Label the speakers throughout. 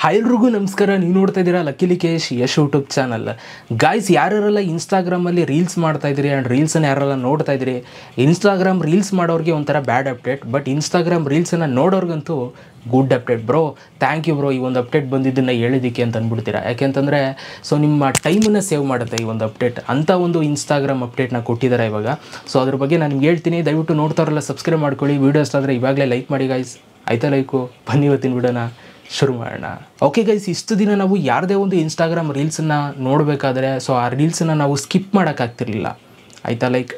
Speaker 1: hi ಎಲ್ರಿಗೂ ನಮಸ್ಕಾರ ನೀವು ನೋಡ್ತಾ ಇದ್ದೀರಾ lucky Likesh Yash YouTube channel guys ಯಾರ್ಯಾರೆಲ್ಲ ಇನ್ಸ್ಟಾಗ್ರಾಮಲ್ಲಿ ರೀಲ್ಸ್ ಮಾಡ್ತಾ ಇದ್ದೀರಿ ಆ್ಯಂಡ್ ರೀಲ್ಸನ್ನು ಯಾರೆಲ್ಲ ನೋಡ್ತಾ ಇದ್ದೀರಿ ಇನ್ಸ್ಟಾಗ್ರಾಮ್ ರೀಲ್ಸ್ ಮಾಡೋರಿಗೆ ಒಂಥರ ಬ್ಯಾಡ್ ಅಪ್ಡೇಟ್ ಬಟ್ ಇನ್ಸ್ಟಾಗ್ರಾಮ್ ರೀಲ್ಸನ್ನು ನೋಡೋರ್ಗಂತೂ good update bro thank you bro ಈ ಒಂದು ಅಪ್ಡೇಟ್ ಬಂದಿದ್ದನ್ನು ಹೇಳಿದ್ದಕ್ಕೆ ಅಂತ ಅಂದ್ಬಿಡ್ತೀರಾ ಯಾಕೆಂತಂದರೆ ಸೊ ನಿಮ್ಮ ಟೈಮನ್ನು ಸೇವ್ ಮಾಡುತ್ತೆ ಈ ಒಂದು ಅಪ್ಡೇಟ್ ಅಂಥ ಒಂದು ಇನ್ಸ್ಟಾಗ್ರಾಮ್ ಅಪ್ಡೇಟ್ನ ಕೊಟ್ಟಿದ್ದಾರೆ ಇವಾಗ ಸೊ ಅದ್ರ ಬಗ್ಗೆ ನಾನು ನಿಮ್ಗೆ ಹೇಳ್ತೀನಿ ದಯವಿಟ್ಟು ನೋಡ್ತಾರಲ್ಲ ಸಬ್ಸ್ಕ್ರೈಬ್ ಮಾಡ್ಕೊಳ್ಳಿ ವೀಡಿಯೋಸ್ ಆದರೆ ಇವಾಗಲೇ ಲೈಕ್ ಮಾಡಿ ಗಾಯ್ಸ್ ಆಯ್ತಾ ಲೈಕು ಬನ್ನಿ ಇವತ್ತಿನ ವಿಡಿಯೋನ ಶುರು ಮಾಡೋಣ ಓಕೆ ಗೈಸ್ ಇಷ್ಟು ದಿನ ನಾವು ಯಾರದೇ ಒಂದು ಇನ್ಸ್ಟಾಗ್ರಾಮ್ ರೀಲ್ಸನ್ನು ನೋಡಬೇಕಾದ್ರೆ ಸೊ ಆ ರೀಲ್ಸನ್ನು ನಾವು ಸ್ಕಿಪ್ ಮಾಡೋಕ್ಕಾಗ್ತಿರ್ಲಿಲ್ಲ ಆಯಿತಾ ಲೈಕ್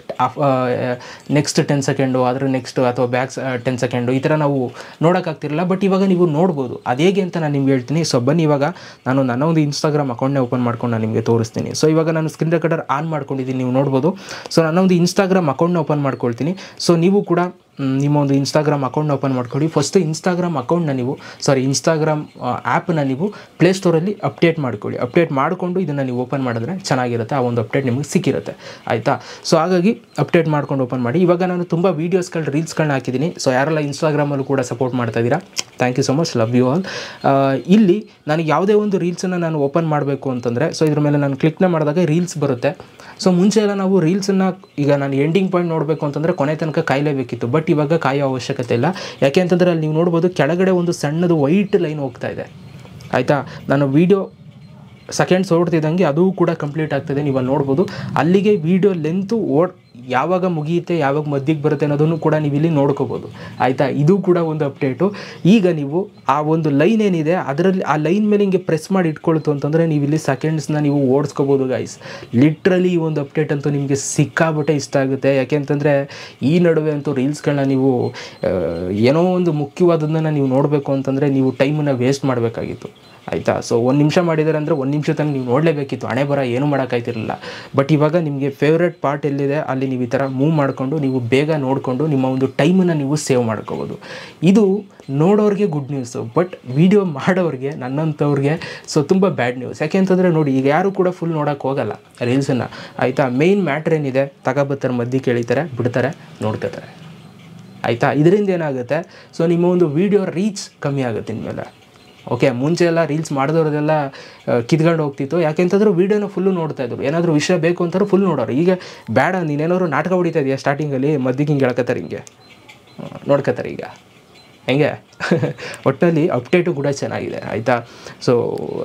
Speaker 1: ನೆಕ್ಸ್ಟ್ ಟೆನ್ ಸೆಕೆಂಡು ಅದ್ರ ನೆಕ್ಸ್ಟ್ ಅಥವಾ ಬ್ಯಾಕ್ ಟೆನ್ ಸೆಕೆಂಡು ಈ ಥರ ನಾವು ನೋಡೋಕ್ಕಾಗ್ತಿರಲಿಲ್ಲ ಬಟ್ ಇವಾಗ ನೀವು ನೋಡ್ಬೋದು ಅದು ಹೇಗೆ ಅಂತ ನಾನು ನಿಮ್ಗೆ ಹೇಳ್ತೀನಿ ಸೊ ಬನ್ನಿ ಇವಾಗ ನಾನು ನನ್ನ ಒಂದು ಇನ್ಸ್ಟಾಗ್ರಾಮ್ ಅಕೌಂಟ್ನೇ ಓಪನ್ ಮಾಡ್ಕೊಂಡು ನಾನು ನಿಮಗೆ ತೋರಿಸ್ತೀನಿ ಸೊ ಇವಾಗ ನಾನು ಸ್ಕ್ರೀನ್ ರೆಕಾರ್ಡರ್ ಆನ್ ಮಾಡ್ಕೊಂಡಿದ್ದೀನಿ ನೀವು ನೋಡ್ಬೋದು ಸೊ ನನ್ನ ಒಂದು ಇನ್ಸ್ಟಾಗ್ರಾಮ್ ಅಕೌಂಟ್ನ ಓಪನ್ ಮಾಡ್ಕೊಳ್ತೀನಿ ಸೊ ನೀವು ಕೂಡ ಮ್, ನಿಮ್ಮ ಒಂದು ಇನ್ಸ್ಟಾಗ್ರಾಮ್ ಅಕೌಂಟ್ನ ಓಪನ್ ಮಾಡ್ಕೊಳ್ಳಿ ಫಸ್ಟ್ ಇನ್ಸ್ಟಾಗ್ರಾಮ್ ಅಕೌಂಟ್ನ ನೀವು ಸಾರಿ ಇನ್ಸ್ಟಾಗ್ರಾಮ್ ಆ್ಯಪನ್ನ ನೀವು ಪ್ಲೇಸ್ಟೋರಲ್ಲಿ ಅಪ್ಡೇಟ್ ಮಾಡ್ಕೊಳ್ಳಿ ಅಪ್ಡೇಟ್ ಮಾಡಿಕೊಂಡು ಇದನ್ನು ನೀವು ಓಪನ್ ಮಾಡಿದ್ರೆ ಚೆನ್ನಾಗಿರುತ್ತೆ ಆ ಒಂದು ಅಪ್ಡೇಟ್ ನಿಮಗೆ ಸಿಕ್ಕಿರುತ್ತೆ ಆಯಿತಾ ಸೊ ಹಾಗಾಗಿ ಅಪ್ಡೇಟ್ ಮಾಡ್ಕೊಂಡು ಓಪನ್ ಮಾಡಿ ಇವಾಗ ನಾನು ತುಂಬ ವೀಡಿಯೋಸ್ಗಳು ರೀಲ್ಸ್ಗಳನ್ನ ಹಾಕಿದ್ದೀನಿ ಸೊ ಯಾರೆಲ್ಲ ಇನ್ಸ್ಟಾಗ್ರಾಮಲ್ಲೂ ಕೂಡ ಸಪೋರ್ಟ್ ಮಾಡ್ತಾ ಇದ್ದೀರಾ thank you so much love you all ಇಲ್ಲಿ ನನಗೆ ಯಾವುದೇ ಒಂದು ರೀಲ್ಸನ್ನು ನಾನು ಓಪನ್ ಮಾಡಬೇಕು ಅಂತಂದರೆ ಸೊ ಇದ್ರ ಮೇಲೆ ನಾನು ಕ್ಲಿಕ್ನ ಮಾಡಿದಾಗ ರೀಲ್ಸ್ ಬರುತ್ತೆ ಸೊ ಮುಂಚೆ ಎಲ್ಲ ನಾವು ರೀಲ್ಸನ್ನು ಈಗ ನಾನು ಎಂಡಿಂಗ್ ಪಾಯಿಂಟ್ ನೋಡಬೇಕು ಅಂತಂದರೆ ಕೊನೆ ತನಕ ಕಾಯಲೇಬೇಕಿತ್ತು ಬಟ್ ಇವಾಗ ಕಾಯೋ ಅವಶ್ಯಕತೆ ಇಲ್ಲ ಯಾಕೆ ಅಂತಂದರೆ ಅಲ್ಲಿ ನೀವು ನೋಡ್ಬೋದು ಕೆಳಗಡೆ ಒಂದು ಸಣ್ಣದು ವೈಟ್ ಲೈನ್ ಹೋಗ್ತಾ ಇದೆ ಆಯಿತಾ ನಾನು ವೀಡಿಯೋ ಸೆಕೆಂಡ್ಸ್ ಓಡ್ತಿದ್ದಂಗೆ ಅದು ಕೂಡ ಕಂಪ್ಲೀಟ್ ಆಗ್ತದೆ ನೀವು ಅಲ್ಲಿ ನೋಡ್ಬೋದು ಅಲ್ಲಿಗೆ ವೀಡಿಯೋ ಲೆಂತು ಓಡ್ ಯಾವಾಗ ಮುಗಿಯುತ್ತೆ ಯಾವಾಗ ಮಧ್ಯಕ್ಕೆ ಬರುತ್ತೆ ಅನ್ನೋದನ್ನು ಕೂಡ ನೀವು ಇಲ್ಲಿ ನೋಡ್ಕೋಬೋದು ಆಯಿತಾ ಇದು ಕೂಡ ಒಂದು ಅಪ್ಡೇಟು ಈಗ ನೀವು ಆ ಒಂದು ಲೈನ್ ಏನಿದೆ ಅದರಲ್ಲಿ ಆ ಲೈನ್ ಮೇಲೆ ಹಿಂಗೆ ಪ್ರೆಸ್ ಮಾಡಿ ಇಟ್ಕೊಳ್ತು ಅಂತಂದರೆ ನೀವು ಇಲ್ಲಿ ಸೆಕೆಂಡ್ಸ್ನ ನೀವು ಓಡಿಸ್ಕೋಬೋದು ಗೈಸ್ ಲಿಟ್ರಲಿ ಈ ಒಂದು ಅಪ್ಡೇಟ್ ಅಂತೂ ನಿಮಗೆ ಸಿಕ್ಕಾಬಿಟ್ಟೆ ಇಷ್ಟ ಆಗುತ್ತೆ ಯಾಕೆಂತಂದರೆ ಈ ನಡುವೆ ಅಂತೂ ರೀಲ್ಸ್ಗಳನ್ನ ನೀವು ಆ, ಏನೋ ಒಂದು ಮುಖ್ಯವಾದದನ್ನು ನೀವು ನೋಡಬೇಕು ಅಂತಂದರೆ ನೀವು ಟೈಮನ್ನು ವೇಸ್ಟ್ ಮಾಡಬೇಕಾಗಿತ್ತು ಆಯಿತಾ ಸೊ ಒಂದು ನಿಮಿಷ ಮಾಡಿದ್ದಾರೆ ಅಂದರೆ ಒಂದು ನಿಮಿಷ ತನಕ ನೀವು ನೋಡಲೇಬೇಕಿತ್ತು ಹಣೆ ಬರ ಏನೂ ಮಾಡೋಕ್ಕಾಯ್ತಿರಲಿಲ್ಲ ಬಟ್ ಇವಾಗ ನಿಮಗೆ ಫೇವ್ರೆಟ್ ಪಾರ್ಟ್ ಎಲ್ಲಿದೆ ಅಲ್ಲಿ ನೀವು ಈ ಥರ ಮೂವ್ ಮಾಡಿಕೊಂಡು ನೀವು ಬೇಗ ನೋಡಿಕೊಂಡು ನಿಮ್ಮ ಒಂದು ಟೈಮನ್ನು ನೀವು ಸೇವ್ ಮಾಡ್ಕೋಬೋದು ಇದು ನೋಡೋರಿಗೆ ಗುಡ್ ನ್ಯೂಸು ಬಟ್ ವಿಡಿಯೋ ಮಾಡೋರಿಗೆ ನನ್ನಂಥವ್ರಿಗೆ ಸೊ ತುಂಬ ಬ್ಯಾಡ್ ನ್ಯೂಸ್ ಯಾಕೆ ಅಂತಂದರೆ ನೋಡಿ ಈಗ ಯಾರು ಕೂಡ ಫುಲ್ ನೋಡೋಕ್ಕೆ ಹೋಗಲ್ಲ ರೀಲ್ಸನ್ನು ಆಯಿತಾ ಮೇಯ್ನ್ ಮ್ಯಾಟ್ರ್ ಏನಿದೆ ತಗೊಬತ್ತಾರೆ ಮಧ್ಯೆ ಕೇಳಿತಾರೆ ಬಿಡ್ತಾರೆ ನೋಡ್ಕೋತಾರೆ ಆಯಿತಾ ಇದರಿಂದ ಏನಾಗುತ್ತೆ ಸೊ ನಿಮ್ಮ ಒಂದು ವಿಡಿಯೋ ರೀಚ್ ಕಮ್ಮಿ ಆಗುತ್ತೆ ಇನ್ಮೇಲೆ ಓಕೆ ಮುಂಚೆ ಎಲ್ಲ ರೀಲ್ಸ್ ಮಾಡಿದವ್ರದೆಲ್ಲ ಕಿತ್ಕೊಂಡು ಹೋಗ್ತಿತ್ತು ಯಾಕೆಂತಂದ್ರೆ ವೀಡಿಯೋನ ಫುಲ್ಲು ನೋಡ್ತಾ ಇದ್ರು ಏನಾದರೂ ವಿಷಯ ಬೇಕು ಅಂತಾರೆ ಫುಲ್ ನೋಡೋರು ಈಗ ಬೇಡ ನೀನೇನಾದ್ರು ನಾಟಕ ಹೊಡಿತಾ ಇದೆಯಾ ಸ್ಟಾರ್ಟಿಂಗಲ್ಲಿ ಮದ್ದಿಗೆ ಹಿಂಗೆ ಹೇಳ್ಕೊತಾರೆ ಹಿಂಗೆ ಹ್ಮ್, ನೋಡ್ಕೊತಾರೆ ಈಗ ಹೆಂಗೆ ಒಟ್ಟಿನಲ್ಲಿ ಅಪ್ಡೇಟು ಕೂಡ ಚೆನ್ನಾಗಿದೆ ಆಯಿತಾ ಸೊ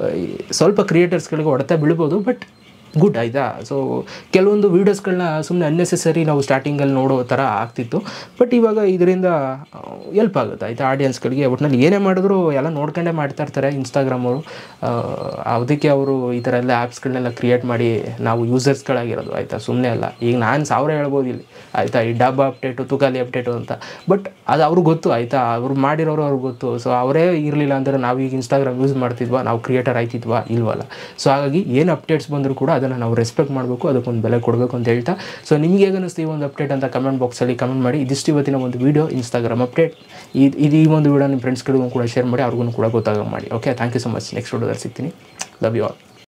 Speaker 1: ಸ್ವಲ್ಪ ಕ್ರಿಯೇಟರ್ಸ್ಗಳಿಗೆ ಹೊಡೆತ ಬೀಳ್ಬೋದು ಬಟ್ ಗುಡ್ ಆಯಿತಾ ಸೊ ಕೆಲವೊಂದು ವೀಡಿಯೋಸ್ಗಳನ್ನ ಸುಮ್ಮನೆ ಅನ್ನೆಸೆಸರಿ ನಾವು ಸ್ಟಾರ್ಟಿಂಗಲ್ಲಿ ನೋಡೋ ಥರ ಆಗ್ತಿತ್ತು ಬಟ್ ಇವಾಗ ಇದರಿಂದ ಎಲ್ಪ್ ಆಗುತ್ತೆ ಆಯಿತಾ ಆಡಿಯನ್ಸ್ಗಳಿಗೆ ಒಟ್ಟಿನಲ್ಲಿ ಏನೇ ಮಾಡಿದ್ರು ಎಲ್ಲ ನೋಡ್ಕೊಂಡೇ ಮಾಡ್ತಾ ಇರ್ತಾರೆ ಇನ್ಸ್ಟಾಗ್ರಾಮ್ ಅವರು ಅದಕ್ಕೆ ಅವರು ಈ ಥರ ಎಲ್ಲ ಆ್ಯಪ್ಸ್ಗಳನ್ನೆಲ್ಲ ಕ್ರಿಯೇಟ್ ಮಾಡಿ ನಾವು ಯೂಸರ್ಸ್ಗಳಾಗಿರೋದು ಆಯಿತಾ ಸುಮ್ಮನೆ ಅಲ್ಲ ಈಗ ನಾನು ಸಾವಿರ ಹೇಳ್ಬೋದು ಇಲ್ಲಿ ಆಯಿತಾ ಈ ಡಬ್ಬ ಅಪ್ಡೇಟು ತುಕಾಲಿ ಅಪ್ಡೇಟು ಅಂತ ಬಟ್ ಅದು ಅವ್ರಿಗೆ ಗೊತ್ತು ಆಯಿತಾ ಅವ್ರು ಮಾಡಿರೋರು ಅವ್ರಿಗೆ ಗೊತ್ತು ಸೊ ಅವರೇ ಇರಲಿಲ್ಲ ಅಂದರೆ ನಾವು ಈಗ ಇನ್ಸ್ಟಾಗ್ರಾಮ್ ಯೂಸ್ ಮಾಡ್ತಿದ್ವಾ ನಾವು ಕ್ರಿಯೇಟರ್ ಆಯ್ತಿದ್ವಾ ಇಲ್ವಲ್ಲ ಸೊ ಹಾಗಾಗಿ ಏನು ಅಪ್ಡೇಟ್ಸ್ ಬಂದರೂ ಕೂಡ ಅದನ್ನು ನಾವು ರೆಸ್ಪೆಕ್ಟ್ ಮಾಡಬೇಕು ಅದಕ್ಕೊಂದು ಬೆಲೆ ಕೊಡಬೇಕು ಅಂತ ಹೇಳ್ತಾ ಸೊ ನಿಮಗೆ ಹೇಗೆ ಅನ್ನಿಸ್ತು ಈ ಒಂದು ಅಪ್ಡೇಟ್ ಅಂತ ಕಮೆಂಟ್ ಬಾಕ್ಸಲ್ಲಿ ಕಮೆಂಟ್ ಮಾಡಿ ಇದಿಷ್ಟು ಇವತ್ತಿನ ಒಂದು ವೀಡಿಯೋ ಇನ್ಸ್ಟಾಗ್ರಾಮ್ ಅಪ್ಡೇಟ್ ಇದು ಇದು ಈ ಒಂದು ವೀಡಿಯೋ ನಿಮ್ಮ ಫ್ರೆಂಡ್ಸ್ಗಳಿಗೂ ಕೂಡ ಶೇರ್ ಮಾಡಿ ಅವ್ರಿಗೂ ಕೂಡ ಗೊತ್ತಾಗ ಮಾಡಿ okay thank you so much next ವಿಡಿಯೋದಲ್ಲಿ ಸಿಗ್ತೀನಿ ಲವ್ ಯು ಆಲ್